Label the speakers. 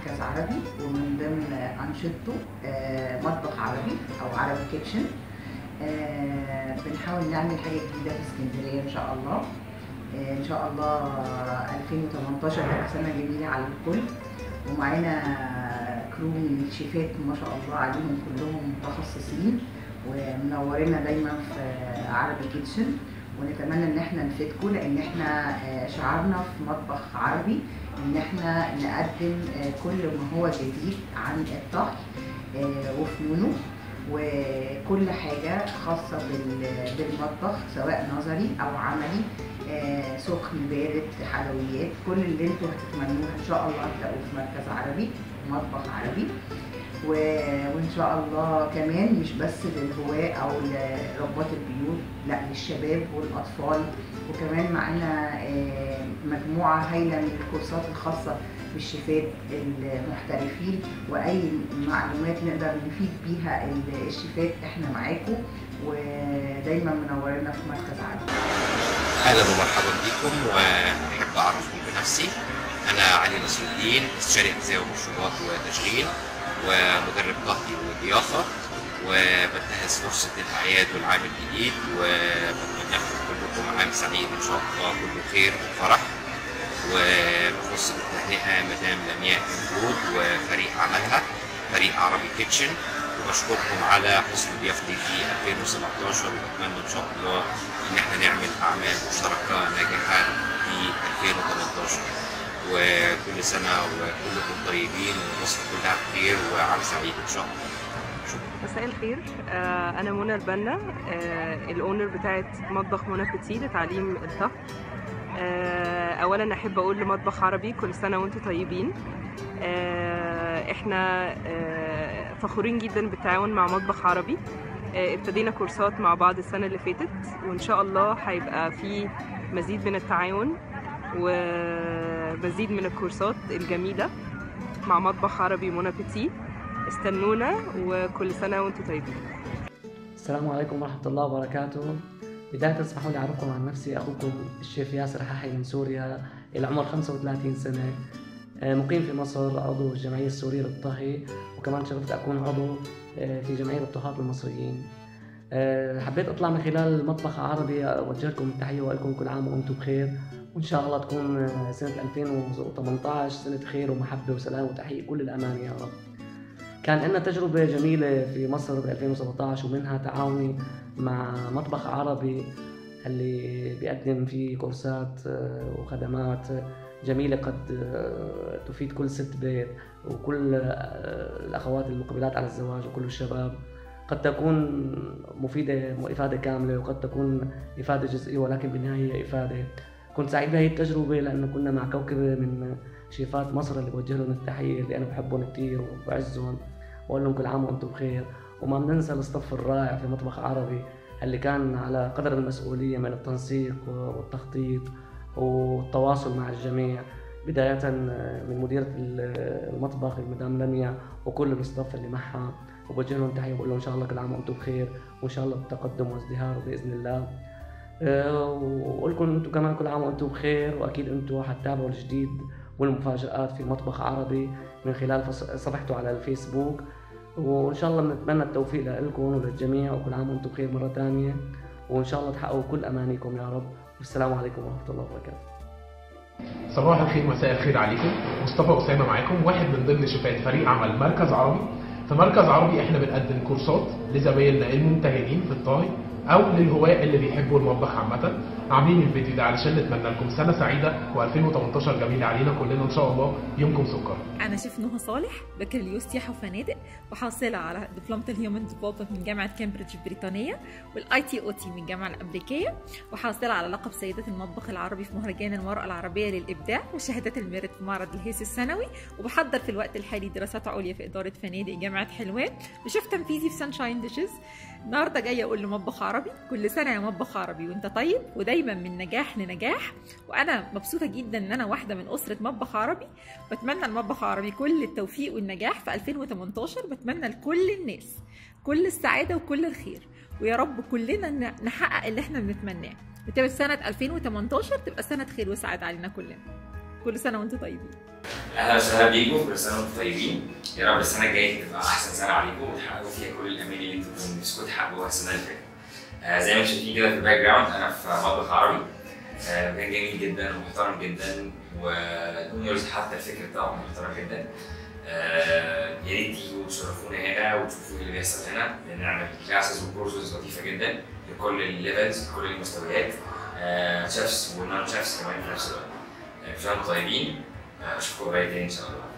Speaker 1: مركز عربي ومن ضمن انشطته آه، مطبخ عربي او عربي كيتشن آه، بنحاول نعمل حاجه جديده في اسكندريه ان شاء الله آه، ان شاء الله 2018 تبقى سنه جميله على الكل ومعانا كرو من الشيفات ما شاء الله عليهم كلهم متخصصين ومنورينا دايما في عربي كيتشن ونتمنى ان احنا نفيدكم لان احنا آه، شعارنا في مطبخ عربي ان احنا نقدم آه، كل ما هو جديد عن الطهي آه، وفنونه وكل حاجة خاصة بال- بالمطبخ سواء نظري أو عملي آه، سخن بارد حلويات كل اللي انتوا هتتمنوه ان شاء الله هتلاقوه في مركز عربي مطبخ عربي و... وان شاء الله كمان مش بس للهواة او لربات البيوت لا للشباب والاطفال وكمان معانا آه، مجموعة هايلة من الكورسات الخاصة بالشيفات المحترفين واي معلومات نقدر نفيد بيها ال- الشيفات احنا معاكم ودايما منورينا في مركز عربي
Speaker 2: اهلا ومرحبا بكم واحب اعرفكم بنفسي انا علي نصر الدين استشاري اغذيه ومشروبات وتشغيل ومدرب طهي وضيافه وبنتهز فرصه الاعياد والعام الجديد وبتمنى لكم كلكم عام سعيد ان شاء الله كله خير وفرح وبخص بالتهنئه مدام لمياء ممدود وفريق عملها فريق عربي كيتشن وبشكركم على حسن ضيافتي في 2017 وبتمنى ان شاء الله ان احنا نعمل اعمال مشتركه ناجحه في 2018 وكل سنه وكلكم طيبين ومصر كلها بخير وعام سعيد ان شاء الله
Speaker 3: مساء الخير آه، انا منى البنا آه، الاونر بتاعت مطبخ منى بتي لتعليم الطهي آه، اولا احب اقول لمطبخ عربي كل سنه وانتم طيبين آه، احنا آه، فخورين جدا بالتعاون مع مطبخ عربي آه، ابتدينا كورسات مع بعض السنه اللي فاتت وان شاء الله هيبقى في مزيد من التعاون ومزيد من الكورسات الجميله مع مطبخ عربي منى بتي استنونا وكل سنة وانتم طيبين
Speaker 4: السلام عليكم ورحمة الله وبركاته بداية اسمحوا لي أعرفكم عن نفسي أخوكم الشيف ياسر حاحي من سوريا العمر 35 سنة آه، مقيم في مصر عضو الجمعية السورية للطهي وكمان شرفت أكون عضو آه، في جمعية الطهاة المصريين آه، حبيت أطلع من خلال المطبخ العربي أوجه لكم التحية وأقول لكم كل عام وأنتم بخير وإن شاء الله تكون آه، سنة 2018 سنة خير ومحبة وسلام وتحية كل الأمان يا رب كان لنا تجربة جميلة في مصر ب 2017 ومنها تعاوني مع مطبخ عربي اللي بيقدم فيه كورسات آه، وخدمات جميلة قد آه، تفيد كل ست بيت وكل آه، الأخوات المقبلات على الزواج وكل الشباب قد تكون مفيدة إفادة كاملة وقد تكون إفادة جزئية ولكن بالنهاية هي إفادة كنت سعيد بهي التجربة لأنه كنا مع كوكبة من شيفات مصر اللي بوجه لهم التحية اللي أنا بحبهم كتير وبعزهم وأقول لهم كل عام وأنتم بخير وما بننسى الصف الرائع في مطبخ عربي اللي كان على قدر المسؤولية من التنسيق والتخطيط والتواصل مع الجميع بداية من مديرة المطبخ المدام لميا وكل الصف اللي معها وبوجه لهم تحية وبقول لهم إن شاء الله كل عام وأنتم بخير وإن شاء الله بتقدم وازدهار بإذن الله أه، وأقول لكم أنتم كمان كل عام وأنتم بخير وأكيد أنتم حتتابعوا الجديد والمفاجآت في مطبخ عربي من خلال فص- صفحته على الفيسبوك وإن شاء الله بنتمنى التوفيق لكم وللجميع وكل عام وأنتم بخير مرة ثانية وإن شاء الله تحققوا كل أمانيكم يا رب والسلام عليكم ورحمة الله وبركاته
Speaker 5: صباح الخير مساء الخير عليكم مصطفى أسامة معاكم واحد من ضمن شيفات فريق عمل مركز عربي في مركز عربي احنا بنقدم كورسات لزمايلنا الممتهنين في الطهي او للهواة اللي بيحبوا المطبخ عامة عاملين الفيديو ده علشان نتمنى لكم سنة سعيدة و2018 جميلة علينا كلنا ان شاء الله يومكم سكر
Speaker 6: أنا شيف نهى صالح بكالوريوس سياحة وفنادق وحاصلة على دبلومة الهيومن ديفلوبمنت من جامعة كامبريدج البريطانية والاي تي او تي من الجامعة الأمريكية وحاصلة على لقب سيدة المطبخ العربي في مهرجان المرأة العربية للإبداع وشهادات الميرت في معرض الهيس السنوي وبحضر في الوقت الحالي دراسات عليا في إدارة فنادق جامعة حلوان وشيف تنفيذي في سانشاين ديشز النهارده جايه اقول لمطبخ عربي كل سنه يا مطبخ عربي وانت طيب ودايما من نجاح لنجاح وانا مبسوطه جدا ان انا واحده من اسره مطبخ عربي بتمنى المطبخ العربي كل التوفيق والنجاح في 2018 بتمنى لكل الناس كل السعاده وكل الخير ويا رب كلنا ن- نحقق اللي احنا بنتمناه وتبقى سنه 2018 تبقى سنه خير وسعاده علينا كلنا كل سنه وانتم طيبين
Speaker 7: اهلا وسهلا بيكم كل سنه وانتم طيبين يا رب السنه الجايه تبقى احسن سنه عليكم وتحققوا فيها كل الامال اللي انتم كنتوا نفسكم تحققوها السنه اللي فاتت. آه زي ما انتم شايفين كده في الباك جراوند انا في مطبخ عربي آه مكان جميل جدا ومحترم جدا والاونرز حتى الفكر بتاعهم محترم جدا. آه يا ريت تيجوا تشرفونا هنا وتشوفوا ايه اللي بيحصل هنا بنعمل كلاسز وكورسز لطيفه جدا لكل الليفلز لكل المستويات آه شيفس ونون شيفس كمان في نفس الوقت. آه، كل سنه وانتم طيبين اشوفكم قريب تاني ان شاء الله